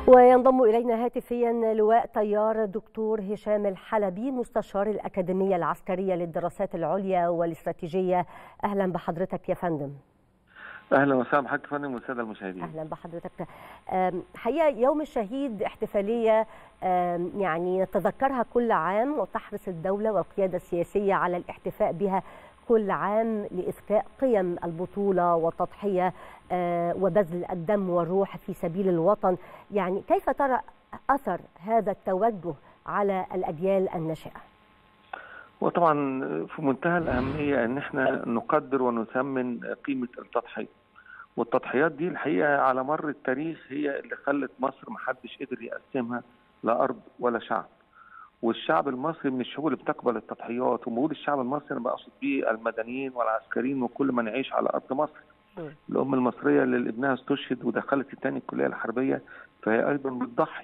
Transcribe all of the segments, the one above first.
وينضم إلينا هاتفيا لواء طيار الدكتور هشام الحلبي مستشار الأكاديمية العسكرية للدراسات العليا والاستراتيجية أهلا بحضرتك يا فندم اهلا وسهلا بحضرتك يا فندم والساده المشاهدين اهلا بحضرتك حقيقه يوم الشهيد احتفاليه يعني نتذكرها كل عام وتحرص الدوله والقياده السياسيه على الاحتفاء بها كل عام لإذكاء قيم البطولة والتضحية وبذل الدم والروح في سبيل الوطن يعني كيف ترى أثر هذا التوجه على الأجيال الناشئة؟ وطبعا في منتهى الأهمية أن احنا نقدر ونثمن قيمة التضحية والتضحيات دي الحقيقة على مر التاريخ هي اللي خلت مصر محدش قدر يقسمها لا أرض ولا شعب والشعب المصري من الشعوب اللي بتقبل التضحيات وموجود الشعب المصري انا بقصد بيه المدنيين والعسكريين وكل من يعيش على ارض مصر. الام المصريه اللي ابنها استشهد ودخلت الثاني الكليه الحربيه فهي ايضا بتضحي.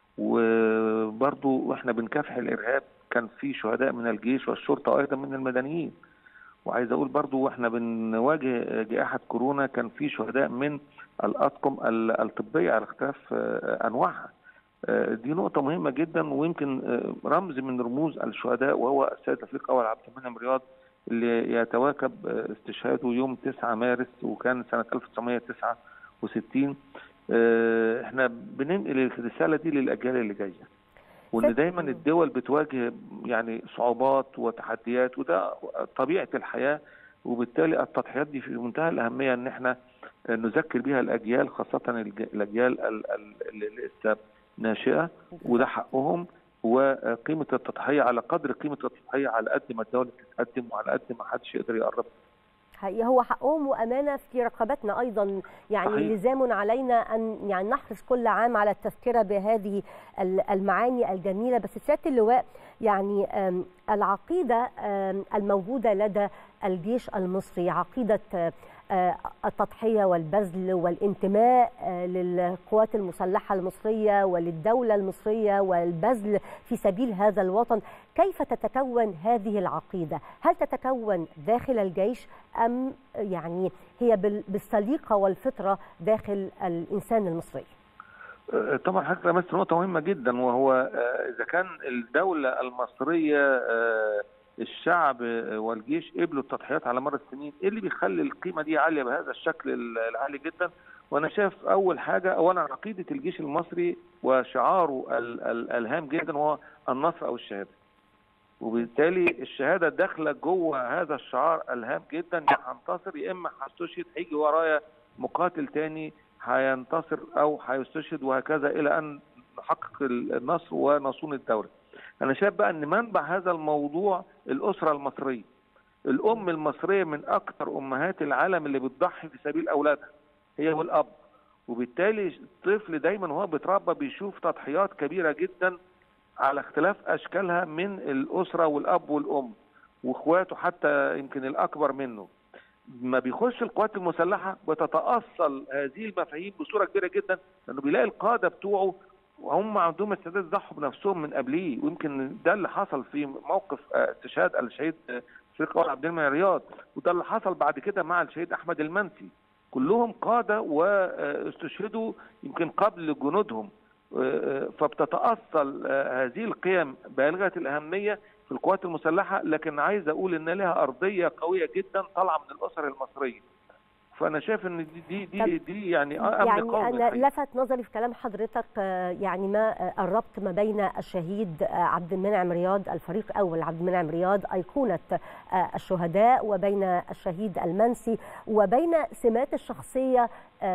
وبرضه واحنا بنكافح الارهاب كان في شهداء من الجيش والشرطه ايضا من المدنيين. وعايز اقول برضه واحنا بنواجه جائحه كورونا كان في شهداء من الاطقم الطبيه على اختلاف انواعها. دي نقطة مهمة جدا ويمكن رمز من رموز الشهداء وهو السيد الفريق أول عبد المنعم رياض اللي يتواكب استشهاده يوم 9 مارس وكان سنة 1969 احنا بننقل الرسالة دي للأجيال اللي جاية وان دايما الدول بتواجه يعني صعوبات وتحديات وده طبيعة الحياة وبالتالي التضحيات دي في منتهى الأهمية ان احنا نذكر بها الأجيال خاصة الأجيال اللي لسه ناشئه وده حقهم وقيمه التضحيه على قدر قيمه التضحيه على قد ما الدوله تتقدم وعلى قد ما حدش يقدر يقرب حقيقة هو حقهم وأمانة في رقبتنا أيضا يعني صحيح. لزام علينا أن يعني نحرص كل عام على التذكرة بهذه المعاني الجميلة بس سيادة اللواء يعني العقيدة الموجودة لدى الجيش المصري عقيدة التضحية والبذل والانتماء للقوات المسلحة المصرية وللدولة المصرية والبذل في سبيل هذا الوطن كيف تتكون هذه العقيدة هل تتكون داخل الجيش أم يعني هي بالسليقة والفطرة داخل الإنسان المصري طبعا حضرتك لمست نقطة مهمة جدا وهو إذا كان الدولة المصرية الشعب والجيش قبلوا التضحيات على مر السنين ايه اللي بيخلي القيمه دي عاليه بهذا الشكل العالي جدا وانا شايف اول حاجه اولا عقيده الجيش المصري وشعاره الهام جدا هو النصر او الشهاده وبالتالي الشهاده داخله جوه هذا الشعار الهام جدا يا هنتصر يا اما هستشهد هيجي ورايا مقاتل تاني هينتصر او هيستشهد وهكذا الى ان نحقق النصر ونصون الدوله انا شايف بقى ان منبع هذا الموضوع الاسره المصريه الام المصريه من اكثر امهات العالم اللي بتضحي في سبيل اولادها هي والاب وبالتالي الطفل دايما وهو بيتربى بيشوف تضحيات كبيره جدا على اختلاف اشكالها من الاسره والاب والام واخواته حتى يمكن الاكبر منه ما بيخش القوات المسلحه بتتاصل هذه المفاهيم بصوره كبيره جدا لانه بيلاقي القاده بتوعه وهم عندهم استعداد يضحوا بنفسهم من قبليه ويمكن ده اللي حصل في موقف استشهاد الشهيد فريق اول عبد المنعم رياض وده اللي حصل بعد كده مع الشهيد احمد المنسي كلهم قاده واستشهدوا يمكن قبل جنودهم فبتتاصل هذه القيم بالغه الاهميه في القوات المسلحه لكن عايز اقول ان لها ارضيه قويه جدا طالعه من الاسر المصريه فانا شايف ان دي دي دي, دي يعني امن يعني قومي انا لفت نظري في كلام حضرتك يعني ما الربط ما بين الشهيد عبد المنعم رياض الفريق اول عبد المنعم رياض ايقونه الشهداء وبين الشهيد المنسي وبين سمات الشخصيه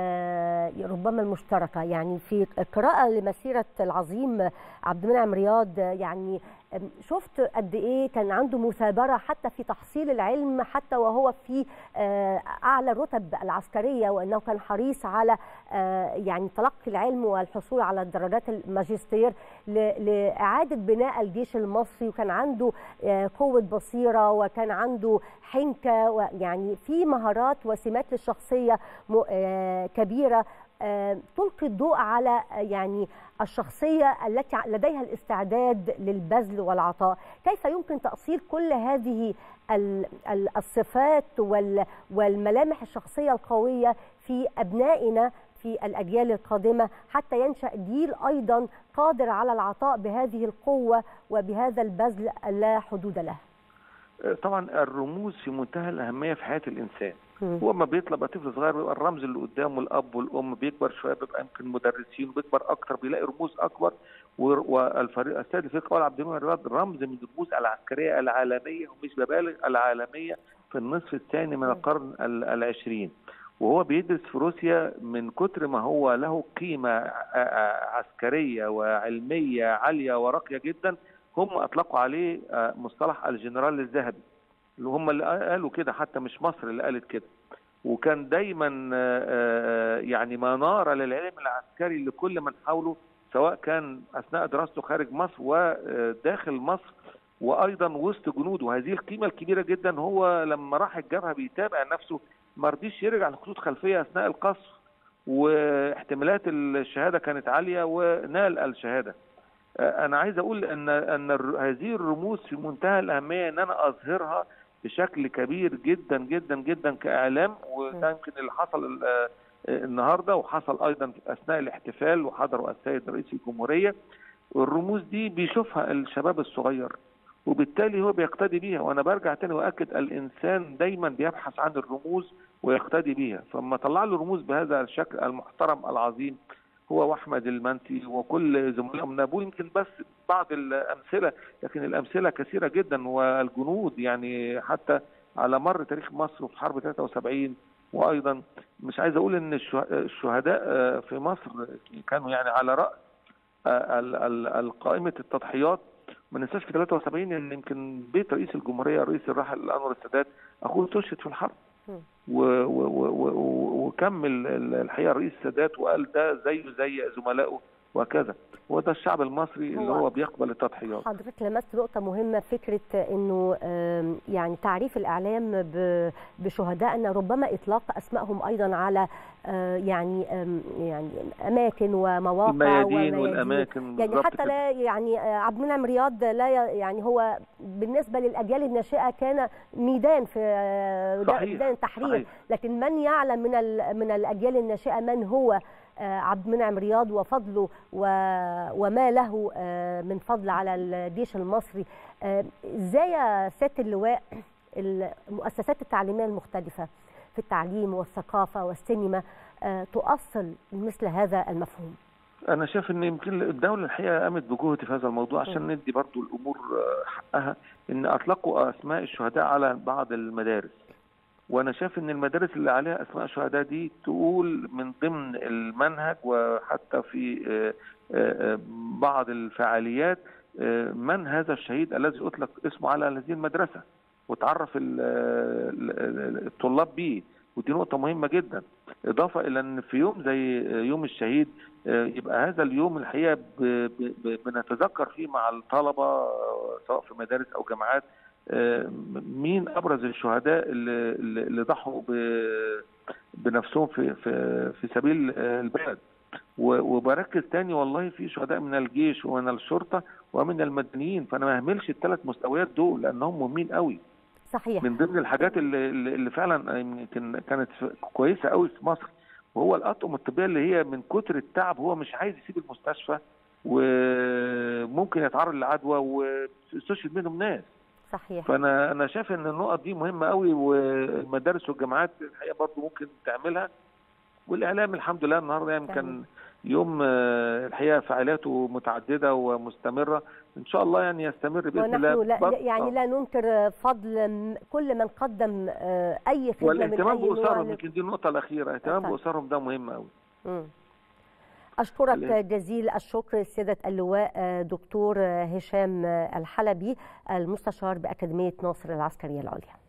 ربما المشتركه يعني في قراءه لمسيره العظيم عبد المنعم رياض يعني شفت قد ايه كان عنده مثابره حتى في تحصيل العلم حتى وهو في اعلى الرتب العسكريه وانه كان حريص على يعني تلقي العلم والحصول على درجات الماجستير لاعاده بناء الجيش المصري وكان عنده قوه بصيره وكان عنده حنكه يعني في مهارات وسمات للشخصيه كبيره تلقي الضوء على يعني الشخصية التي لديها الاستعداد للبذل والعطاء كيف يمكن تأصيل كل هذه الصفات والملامح الشخصية القوية في أبنائنا في الاجيال القادمه حتى ينشا جيل ايضا قادر على العطاء بهذه القوه وبهذا البذل لا حدود له طبعا الرموز في منتهى الاهميه في حياه الانسان هو ما بيطلع بقى طفل صغير بيبقى الرمز اللي قدامه الاب والام بيكبر شويه بيبقى يمكن مدرسين بيكبر اكتر بيلاقي رموز اكبر والفريق السيد الفريق اول عبد المنعم الرياض رمز من الرموز العسكريه العالميه ومش ببالغ العالميه في النصف الثاني من القرن العشرين وهو بيدرس في روسيا من كتر ما هو له قيمه عسكريه وعلميه عاليه وراقيه جدا هم اطلقوا عليه مصطلح الجنرال الذهبي اللي هم اللي قالوا كده حتى مش مصر اللي قالت كده وكان دايما يعني مناره للعلم العسكري لكل من حوله سواء كان اثناء دراسته خارج مصر وداخل مصر وايضا وسط جنوده هذه القيمه الكبيره جدا هو لما راح الجبهه بيتابع نفسه ما رضيش يرجع لخطوط خلفيه اثناء القصف واحتمالات الشهاده كانت عاليه ونال الشهاده انا عايز اقول ان ان هذه الرموز في منتهى الاهميه ان انا اظهرها بشكل كبير جدا جدا جدا كاعلام وده يمكن اللي حصل النهارده وحصل ايضا اثناء الاحتفال وحضروا السيد رئيس الجمهوريه الرموز دي بيشوفها الشباب الصغير وبالتالي هو بيقتدي بيها وانا برجع تاني واكد الانسان دايما بيبحث عن الرموز ويقتدي بيها فلما طلع له رموز بهذا الشكل المحترم العظيم هو واحمد المنسي وكل زملائهم نابول يمكن بس بعض الامثله لكن الامثله كثيره جدا والجنود يعني حتى على مر تاريخ مصر في حرب 73 وايضا مش عايز اقول ان الشهداء في مصر كانوا يعني على راس قائمه التضحيات ما ننساش في 73 ان يمكن بيت رئيس الجمهوريه الرئيس الراحل انور السادات اخوه استشهد في الحرب و و و وكمل الحقيقه الرئيس السادات وقال ده زيه زي زملائه وكذا هو ده الشعب المصري اللي هو بيقبل التضحيات حضرتك لمست نقطة مهمة فكرة انه يعني تعريف الاعلام بشهدائنا ربما اطلاق اسمائهم ايضا على يعني يعني اماكن ومواقع الميادين والاماكن يعني حتى لا يعني عبد المنعم رياض لا يعني هو بالنسبة للاجيال الناشئة كان ميدان في صحيح ميدان التحرير صحيح. لكن من يعلم من من الاجيال الناشئة من هو عبد المنعم رياض وفضله وما له من فضل على الجيش المصري ازاي يا سياده اللواء المؤسسات التعليميه المختلفه في التعليم والثقافه والسينما تؤصل مثل هذا المفهوم انا شايف ان يمكن الدوله الحقيقه قامت بجهد في هذا الموضوع عشان ندي برضو الامور حقها ان اطلقوا اسماء الشهداء على بعض المدارس وانا شايف ان المدارس اللي عليها اسماء الشهداء دي تقول من ضمن المنهج وحتى في بعض الفعاليات من هذا الشهيد الذي اطلق اسمه على هذه المدرسه وتعرف الطلاب به ودي نقطة مهمة جدا إضافة إلى أن في يوم زي يوم الشهيد يبقى هذا اليوم الحقيقة بنتذكر فيه مع الطلبة سواء في مدارس أو جامعات مين ابرز الشهداء اللي, اللي ضحوا بنفسهم في في في سبيل البلد وبركز تاني والله في شهداء من الجيش ومن الشرطه ومن المدنيين فانا ما اهملش الثلاث مستويات دول لانهم مهمين قوي صحيح من ضمن الحاجات اللي, اللي فعلا يمكن كانت كويسه قوي في مصر وهو الاطقم الطبيه اللي هي من كتر التعب هو مش عايز يسيب المستشفى وممكن يتعرض لعدوى واستشهد منهم ناس صحيح فانا انا شايف ان النقط دي مهمه قوي والمدارس والجامعات الحقيقه برضه ممكن تعملها والاعلام الحمد لله النهارده يعني كان يوم الحقيقه فعالياته متعدده ومستمره ان شاء الله يعني يستمر باذن الله ونحن لا يعني لا ننكر فضل كل من قدم اي خدمه والاهتمام باسرهم يمكن دي النقطه الاخيره الاهتمام باسرهم ده مهم قوي أشكرك جزيل الشكر سيادة اللواء دكتور هشام الحلبي المستشار بأكاديمية ناصر العسكرية العليا